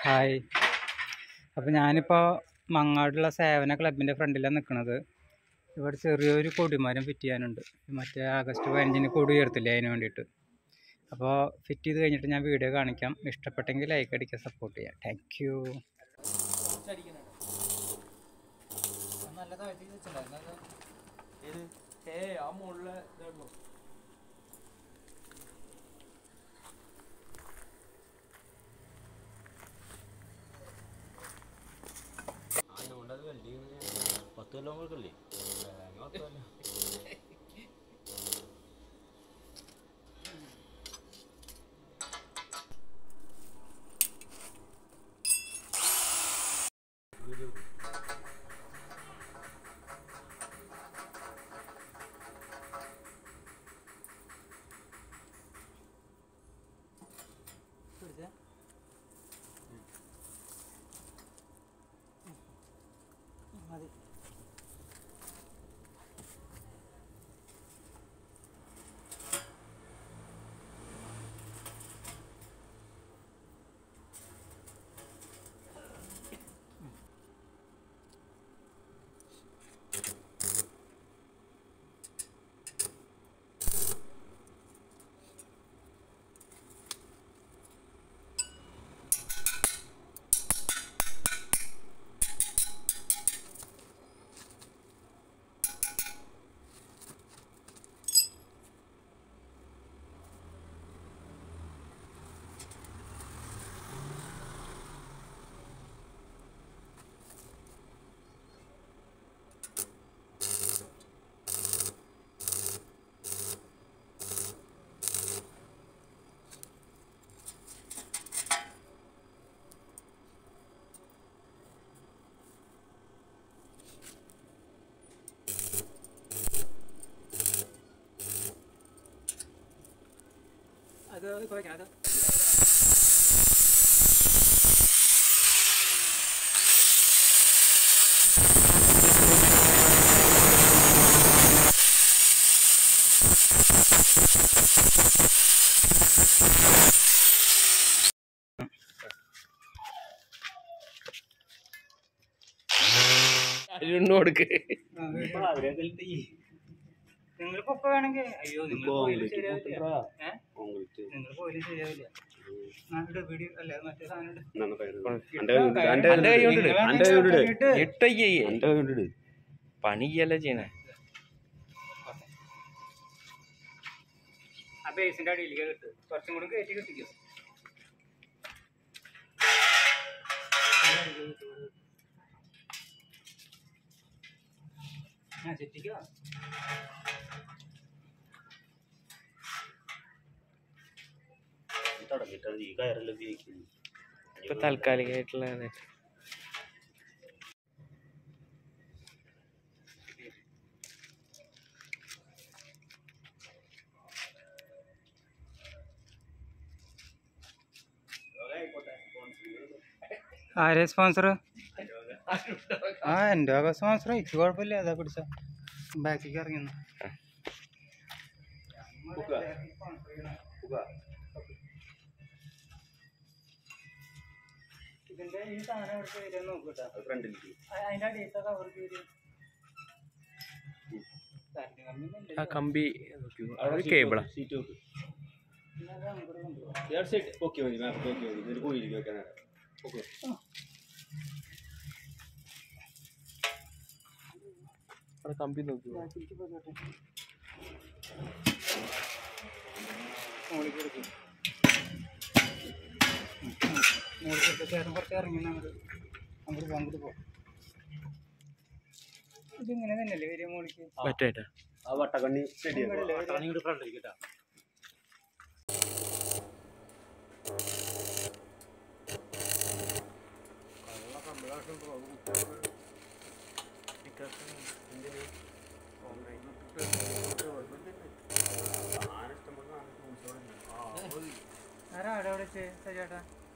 Hi അപ്പോൾ ഞാനിപ്പോൾ മങ്ങാടുള്ള സേവന ക്ലബിൻ്റെ ഫ്രണ്ടിലാണ് നിൽക്കുന്നത് ഇവിടെ ചെറിയൊരു കൊടിമരം ഫിറ്റ് ചെയ്യാനുണ്ട് മറ്റേ ആഗസ്റ്റ് പതിനഞ്ചിന് കൊടി ഉയർത്തില്ലേ അതിന് വേണ്ടിയിട്ട് അപ്പോൾ ഫിറ്റ് ചെയ്ത് കഴിഞ്ഞിട്ട് ഞാൻ വീഡിയോ കാണിക്കാം ഇഷ്ടപ്പെട്ടെങ്കിൽ ലൈക്ക് അടിക്കുക സപ്പോർട്ട് ചെയ്യാം താങ്ക് യു പത്ത് കൊല്ലം കൊടുക്കല്ലേ അത് കുഴക്കണം അത് അരുണ് കൊടുക്ക് നിങ്ങൾ പൊക്ക വേണമെങ്കിൽ അയ്യോ നിങ്ങൾ പോയാലും ശരിയാവില്ല ഏ? നിങ്ങൾ പോയാലും ശരിയാവില്ല നാട്ടിൽ വീഡിയോ അല്ല മറ്റേ സാധനം ഇട്. അന്റെ കൈ കൊണ്ടിട് നിങ്ങളാണ് അന്റെ കൈ കൊണ്ടിട്. ഇട്ട്. ഇട്ടയ്യേ എന്റെ കണ്ടിട്ട് പണിയല്ല ചെയ്യണേ ആ ബേസിന്റെ അടിയിലേക്ക് കിട്ടും കുറച്ചും കൂടി കയറ്റി കിട്ടിക്കോ ആ ചെറ്റിക്കോ തുടങ്ങിയിട്ട് ഈ കയറെല്ലാം ഉപയോഗിക്കുന്നു ഇപ്പൊ താൽക്കാലികമായിട്ടുള്ള ആരെ സ്പോൺസർ ആ എൻ്റെ വക സ്പോൺസർ എനിക്ക് കുഴപ്പമില്ല അതാ പിടിച്ച ബാക്കിലേക്ക് ഇറങ്ങുന്നു ഇതിന്റെ ഈ സാധനം എവിടേക്ക് വരിക നോക്കൂട്ടാ ഫ്രണ്ടിലേക്ക് അതിന്റെ അടിയത്തെ കവർക്ക് വരും കറണ്ട് കമ്പി ഒന്നും ആ ഇല്ലല്ലോ. കമ്പി അത് കേബിളാ സീറ്റ് വെക്ക് പിന്നെ അത് അങ്ങോട്ട് കൊണ്ടുപോകാം ഏർ സൈഡ് ഓക്കെ മതി മാപ്പ് ഓക്കെ മതി ഇതിൽ പോയിരിക്കും വെക്കാൻ നേരം ഓക്കെ അവിടെ കമ്പി നോക്കൂ ബാക്കിലേക്ക് പോകട്ടെ മുകളിലേക്ക് എടുക്കും മുകളിലേക്ക് ചേട്ടൻ കുറച്ച് ഇറങ്ങി അങ്ങോട്ട് അങ്ങോട്ട് പോ അങ്ങോട്ട് പോ ഇതിങ്ങനെ തന്നെയല്ലേ വരിക മുകളിലേക്ക് മറ്റേട്ടാ ആ വട്ടക്കണ്ണി സ്റ്റഡി ഇവിടെയല്ലേ വരിക? ഇങ്ങോട്ട് ഫ്രണ്ടിലേക്ക് കേട്ടാ ആരാ അവിടെ അവിടെ വെച്ച് ചേട്ടാ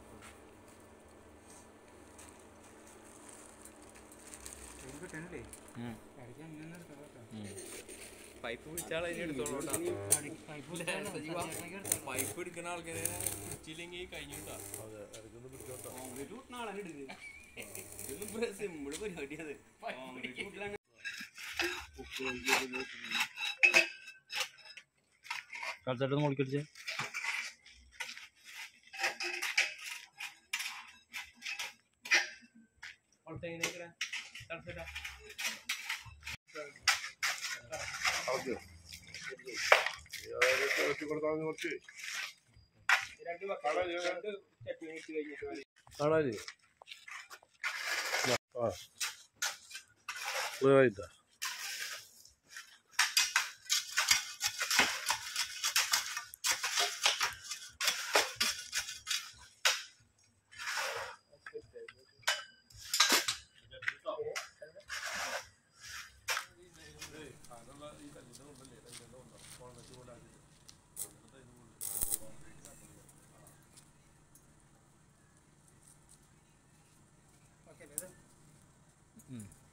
കിട്ടണില്ലേ ഇടയ്ക്ക് അങ്ങനെ എടുക്കാം കേട്ടോ പൈപ്പ് പിടിച്ചാൽ അതിന് എടുത്തോളൂ പൈപ്പ് പിടിച്ചാലോ? സജീവ. പൈപ്പ് എടുക്കുന്ന ആൾക്കാരെ പിടിച്ചില്ലെങ്കിൽ കഴിഞ്ഞിട്ടാ സിമ്പിള് പരിപാടിയത് വീട്ടിലാണ് കളിച്ചിട്ട് മുളിക്കടിച്ചേ കാണാന് ആ ക്ലിയറായിട്ടാ ഓക്കെ